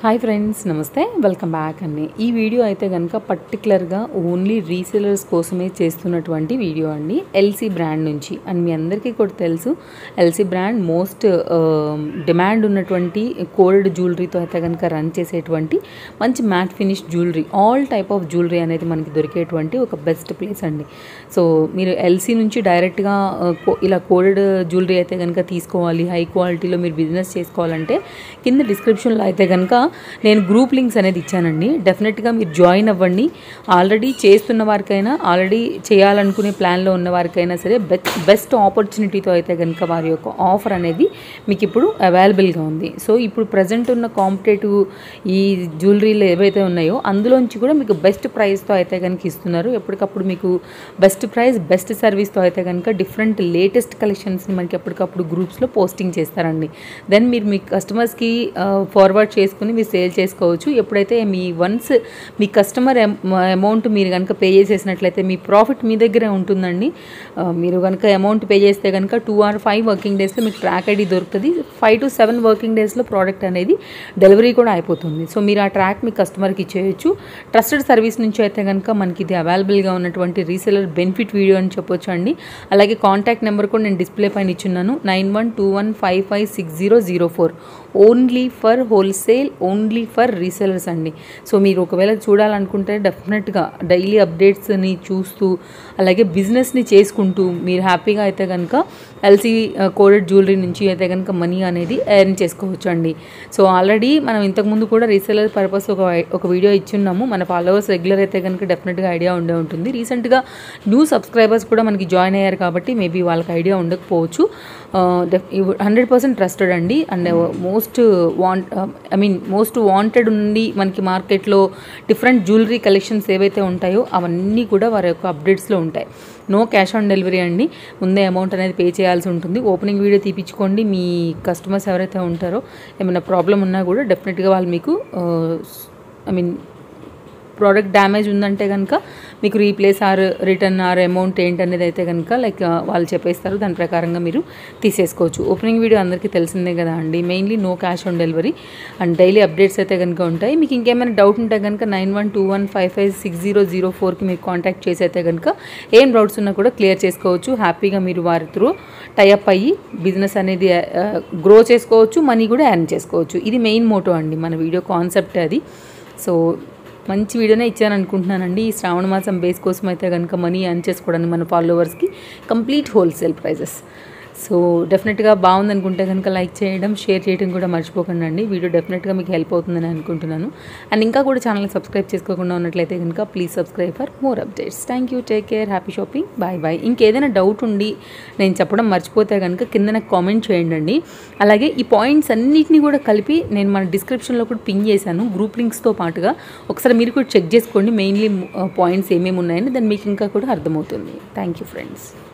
hi friends నమస్తే welcome back అండి ఈ వీడియో అయితే కనుక పర్టికులర్గా ఓన్లీ రీసేలర్స్ కోసమే చేస్తున్నటువంటి వీడియో అండి ఎల్సీ బ్రాండ్ నుంచి అండ్ మీ అందరికీ కూడా తెలుసు ఎల్సీ బ్రాండ్ మోస్ట్ డిమాండ్ ఉన్నటువంటి కోల్డ్ జ్యువెలరీతో అయితే కనుక రన్ చేసేటువంటి మంచి matte finish jewellery all type of jewellery అనేది మనకి దొరికేటువంటి ఒక బెస్ట్ ప్లేస్ అండి సో మీరు ఎల్సీ నుంచి డైరెక్ట్గా ఆ, కో- ఇలా కోల్డ్ జ్యువెలరీ అయితే కనుక తీసుకోవాలి హై క్వాలిటీలో మీరు బిజినెస్ చేసుకోవాలంటే కింద డిస్క్రిప్షన్లో అయితే కనుక నేను గ్రూప్ లింక్స్ అనేది ఇచ్చానండి డెఫినెట్గా మీరు జాయిన్ అవ్వండి ఆల్రెడీ చేస్తున్న వారికైనా ఆల్రెడీ చేయాలనుకునే ప్లాన్లో ఉన్న వారికైనా సరే బెస్ట్ బెస్ట్ ఆపర్చునిటీతో అయితే కనుక వారి యొక్క ఆఫర్ అనేది మీకు ఇప్పుడు అవైలబుల్గా ఉంది సో ఇప్పుడు ప్రజెంట్ ఉన్న కాంపిటేటివ్ ఈ జ్యువెలరీలు ఏవైతే ఉన్నాయో అందులోంచి కూడా మీకు బెస్ట్ ప్రైస్తో అయితే కనుక ఇస్తున్నారు ఎప్పటికప్పుడు మీకు బెస్ట్ ప్రైస్ బెస్ట్ సర్వీస్తో అయితే కనుక డిఫరెంట్ లేటెస్ట్ కలెక్షన్స్ని మనకి ఎప్పటికప్పుడు గ్రూప్స్లో పోస్టింగ్ చేస్తారండి దెన్ మీరు మీ కస్టమర్స్కి ఫార్వర్డ్ చేసుకుని మీరు సేల్ చేసుకోవచ్చు ఎప్పుడైతే మీ వన్స్ మీ కస్టమర్ అమౌంట్ మీరు కనుక పే చేసేసినట్లయితే మీ ప్రాఫిట్ మీ దగ్గరే ఉంటుందండి ఆ, మీరు కనుక అమౌంట్ పే చేస్తే కనుక టూ ఆర్ ఫైవ్ వర్కింగ్ డేస్లో మీకు ట్రాక్ ఐడి దొరుకుతుంది ఫైవ్ టు సెవెన్ వర్కింగ్ డేస్లో ప్రోడక్ట్ అనేది డెలివరీ కూడా అయిపోతుంది సో మీరు ఆ ట్రాక్ మీ కస్టమర్కి ఇచ్చేయచ్చు ట్రస్టెడ్ సర్వీస్ నుంచి అయితే కనుక మనకి ఇది అవైలబుల్గా ఉన్నటువంటి రీసెలర్ బెనిఫిట్ వీడియో అని చెప్పొచ్చు అండి అలాగే కాంటాక్ట్ నెంబర్ కూడా నేను డిస్ప్లే పైన ఇచ్చున్నాను nine one two one five five six zero zero four only for wholesale only for resellers అండి సో మీరు ఒకవేళ చూడాలనుకుంటే డెఫినెట్గా డైలీ అప్డేట్స్ని చూస్తూ అలాగే బిజినెస్ని చేసుకుంటూ మీరు హ్యాపీగా అయితే కనుక ఎల్సీ కోడెడ్ జ్యువెలరీ నుంచి అయితే కనుక మనీ అనేది ఎర్న్ చేసుకోవచ్చు అండి సో ఆల్రెడీ మనం ఇంతకుముందు కూడా రీసెలర్ పర్పస్ ఒక ఒక వీడియో ఇచ్చున్నాము మన ఫాలోవర్స్ రెగ్యులర్ అయితే కనుక డెఫినెట్గా ఐడియా ఉండే ఉంటుంది రీసెంట్గా న్యూ సబ్స్క్రైబర్స్ కూడా మనకి జాయిన్ అయ్యారు కాబట్టి మేబీ వాళ్ళకి ఐడియా ఉండకపోవచ్చు హండ్రెడ్ పర్సెంట్ ట్రస్టెడ్ అండి and most want I mean most wanted ఉండి మనకి మార్కెట్లో డిఫరెంట్ జ్యువెలరీ కలెక్షన్స్ ఏవైతే ఉంటాయో అవన్నీ కూడా వారి యొక్క అప్డేట్స్లో ఉంటాయి నో క్యాష్ ఆన్ డెలివరీ అండి ముందే అమౌంట్ అనేది పే చేయాల్సి ఉంటుంది ఓపెనింగ్ వీడియో తీపించుకోండి మీ కస్టమర్స్ ఎవరైతే ఉంటారో ఏమైనా ప్రాబ్లం ఉన్నా కూడా డెఫినెట్గా వాళ్ళు మీకు ఐ మీన్ ప్రోడక్ట్ డ్యామేజ్ ఉందంటే కనుక మీకు replace or return or amount ఏంటనేది అయితే కనుక లైక్ వాళ్ళు చెప్పేస్తారు దాని ప్రకారంగా మీరు తీసేసుకోవచ్చు ఓపెనింగ్ వీడియో అందరికీ తెలిసిందే కదా అండి mainly no cash on delivery and daily updates అయితే కనుక ఉంటాయి మీకు ఇంకేమైనా డౌట్ ఉంటే కనుక nine one two one five five six zero zero ఫోర్కి మీరు కాంటాక్ట్ చేసి అయితే కనుక ఏం డౌట్స్ ఉన్నా కూడా క్లియర్ చేసుకోవచ్చు హ్యాపీగా మీరు వారి త్రూ టైఅప్ అయ్యి బిజినెస్ అనేది గ్రో చేసుకోవచ్చు మనీ కూడా ఎర్న్ చేసుకోవచ్చు ఇది మెయిన్ మోటో అండి మన వీడియో కాన్సెప్ట్ అది సో మంచి వీడియోనే ఇచ్చాను అనుకుంటున్నానండి ఈ శ్రావణ మాసం బేస్ కోసం అయితే కనుక మనీ ఎర్న్ చేసుకోవడానికి మన ఫాలోవర్స్కి కంప్లీట్ హోల్సేల్ ప్రైజెస్ సో డెఫినెట్గా బాగుంది అనుకుంటే కనుక లైక్ చేయడం షేర్ చేయడం కూడా మర్చిపోకండి అండి వీడియో డెఫినెట్గా మీకు హెల్ప్ అవుతుందని అనుకుంటున్నాను అండ్ ఇంకా కూడా ఛానల్ సబ్స్క్రైబ్ చేసుకోకుండా ఉన్నట్లయితే కనుక please subscribe for more updates thank you take care happy shopping bye bye ఇంకేదైనా డౌట్ ఉండి నేను చెప్పడం మర్చిపోతే కనుక కింద నాకు కామెంట్ చేయండి అండి అలాగే ఈ పాయింట్స్ అన్నిటిని కూడా కలిపి నేను మన డిస్క్రిప్షన్లో కూడా పింగ్ చేశాను గ్రూప్ లింక్స్తో పాటుగా ఒకసారి మీరు కూడా చెక్ చేసుకోండి మెయిన్లీ పాయింట్స్ ఏమేమి ఉన్నాయని దాన్ని మీకు ఇంకా కూడా అర్థమవుతుంది థ్యాంక్ యూ ఫ్రెండ్స్